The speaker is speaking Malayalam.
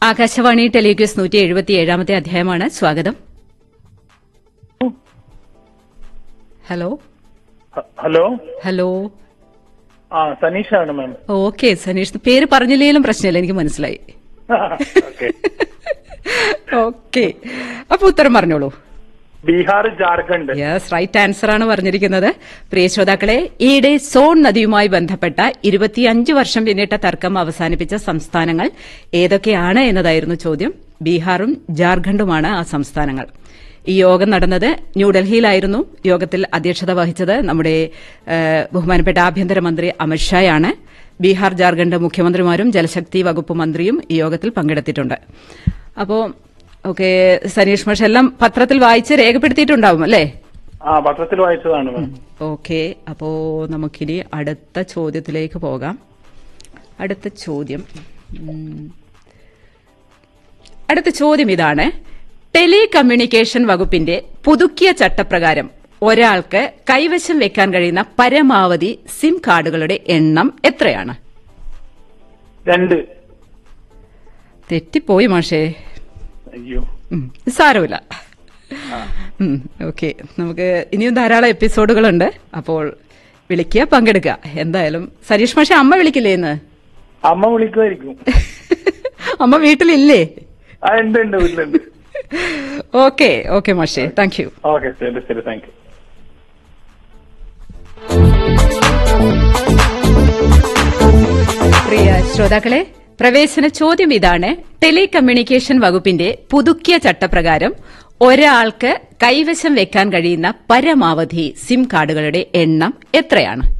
ആകാശവാണി ടെലിഗ്യൂസ് നൂറ്റി എഴുപത്തി ഏഴാമത്തെ അധ്യായമാണ് സ്വാഗതം ഹലോ ഹ- ഹലോ ഹലോ ആ സനീഷാണ് മാം ഓക്കെ സനീഷ് പേര് പറഞ്ഞില്ലെങ്കിലും പ്രശ്നമില്ല എനിക്ക് മനസ്സിലായി ഓക്കെ ഓക്കെ അപ്പൊ ഉത്തരം പറഞ്ഞോളൂ Bihar Jharkhand yes right answer ആണ് പറഞ്ഞിരിക്കുന്നത് പ്രിയ ശ്രോതാക്കളെ ഈയിടെ സോൺ നദിയുമായി ബന്ധപ്പെട്ട ഇരുപത്തിയഞ്ച് വർഷം പിന്നിട്ട തർക്കം അവസാനിപ്പിച്ച സംസ്ഥാനങ്ങൾ ഏതൊക്കെയാണ് എന്നതായിരുന്നു ചോദ്യം ബീഹാറും ജാർഖണ്ഡുമാണ് ആ സംസ്ഥാനങ്ങൾ ഈ യോഗം നടന്നത് ന്യൂഡൽഹിയിലായിരുന്നു യോഗത്തിൽ അധ്യക്ഷത വഹിച്ചത് നമ്മുടെ ഏഹ്, ബഹുമാനപ്പെട്ട ആഭ്യന്തരമന്ത്രി അമിത്ഷായാണ് ബീഹാർ ജാർഖണ്ഡ് മുഖ്യമന്ത്രിമാരും ജലശക്തി വകുപ്പ് മന്ത്രിയും ഈ യോഗത്തിൽ പങ്കെടുത്തിട്ടുണ്ട് അപ്പോ ഓക്കെ സനീഷ് മാഷ് എല്ലാം പത്രത്തിൽ വായിച്ച് രേഖപ്പെടുത്തിയിട്ടുണ്ടാവും അല്ലേ ആ പത്രത്തിൽ വായിച്ചതാണ് മാം ഓക്കെ അപ്പോ നമുക്കിനി അടുത്ത ചോദ്യത്തിലേക്ക് പോകാം അടുത്ത ചോദ്യം ഉം. അടുത്ത ചോദ്യം ഇതാണ് ടെലി കമ്മ്യൂണിക്കേഷൻ വകുപ്പിന്റെ പുതുക്കിയ ചട്ടപ്രകാരം ഒരാൾക്ക് കൈവശം വെക്കാൻ കഴിയുന്ന പരമാവധി സിം കാർഡുകളുടെ എണ്ണം എത്രയാണ് രണ്ട് തെറ്റിപ്പോയി മാഷേ അയ്യോ ഉം, സാരമില്ല ഓക്കെ നമുക്ക് ഇനിയും ധാരാളം എപ്പിസോഡുകളുണ്ട് അപ്പോൾ വിളിക്കുക പങ്കെടുക്കുക എന്തായാലും സരീഷ് മാഷെ അമ്മ വിളിക്കില്ലേ ഇന്ന് അമ്മ വിളിക്കുമായിരിക്കും അമ്മ വീട്ടിലില്ലേ ആ ഉണ്ട് ഉണ്ട് വീട്ടിലുണ്ട് ഓക്കെ ഓക്കെ മാഷെ താങ്ക് യു ഓക്കെ ശരി ശരി താങ്ക് യു പ്രിയ ശ്രോതാക്കളെ പ്രവേശന ചോദ്യം ഇതാണ് ടെലി കമ്മ്യൂണിക്കേഷൻ വകുപ്പിന്റെ പുതുക്കിയ ചട്ടപ്രകാരം ഒരാൾക്ക് കൈവശം വെക്കാൻ കഴിയുന്ന പരമാവധി സിം കാർഡുകളുടെ എണ്ണം എത്രയാണ്